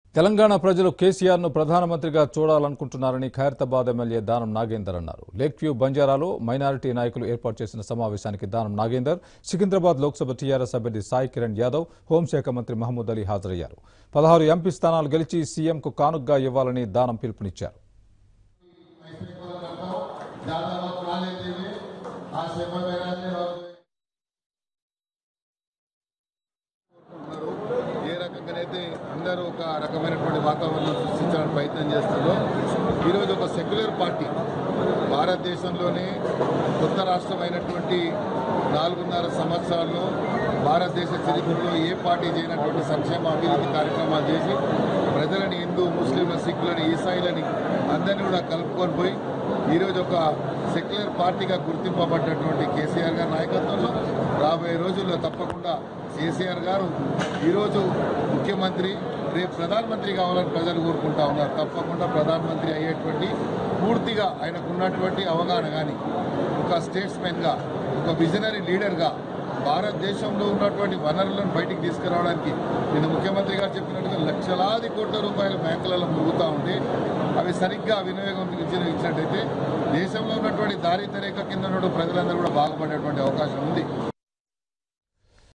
తెలంగాణ ప్రజలు కేసీఆర్ ను ప్రధానమంత్రిగా చూడాలనుకుంటున్నారని ఖైరతాబాద్ ఎమ్మెల్యే దానం నాగేందర్ అన్నారు లేక్ వ్యూ బంజారాలో మైనారిటీ నాయకులు ఏర్పాటు చేసిన సమావేశానికి దానం నాగేందర్ సికింద్రాబాద్ లోక్సభ టీఆర్ఎస్ అభ్యర్థి సాయి కిరణ్ యాదవ్ హోంశాఖ మంత్రి మహమూద్ అలీ హాజరయ్యారు పదహారు ఎంపీ స్థానాలు గెలిచి సీఎంకు కానుగ్గా ఇవ్వాలని దానం పిలుపునిచ్చారు ज्यादा वक्त ना लेते हुए आज सेवा बैराज और ఉన్నారు ఏ రకంగానైతే అందరూ ఒక రకమైనటువంటి వాతావరణం సృష్టించడానికి ప్రయత్నం చేస్తున్నారో ఈరోజు ఒక సెక్యులర్ పార్టీ భారతదేశంలోనే కొత్త రాష్ట్రమైనటువంటి నాలుగున్నర సంవత్సరాల్లో భారతదేశ చరిత్రలో ఏ పార్టీ చేయనటువంటి సంక్షేమ అభివృద్ధి కార్యక్రమాలు చేసి ప్రజలని హిందూ ముస్లింల సిక్కులని ఈసాయిలని అందరినీ కూడా కలుపుకొని పోయి ఈరోజు ఒక సెక్యులర్ పార్టీగా గుర్తింపబడ్డటువంటి కేసీఆర్ గారి నాయకత్వంలో రాబోయే రోజుల్లో తప్పకుండా కేసీఆర్ గారు ఈరోజు ముఖ్యమంత్రి రేపు ప్రధానమంత్రి కావాలని ప్రజలు కోరుకుంటా ఉన్నారు తప్పకుండా ప్రధానమంత్రి అయ్యేటువంటి పూర్తిగా ఆయనకు ఉన్నటువంటి అవగాహన కానీ ఒక స్టేట్స్మెన్గా ఒక విజనరీ లీడర్గా భారతదేశంలో ఉన్నటువంటి వనరులను బయటికి తీసుకురావడానికి నేను ముఖ్యమంత్రి గారు చెప్పినట్టుగా లక్షలాది కోట్ల రూపాయల బ్యాంకులలో మురుగుతూ ఉంటే అవి సరిగ్గా వినియోగం ఇచ్చినట్టయితే దేశంలో ఉన్నటువంటి దారిద్ర్య రేఖ కింద ఉన్న ప్రజలందరూ కూడా బాగుపడేటువంటి అవకాశం ఉంది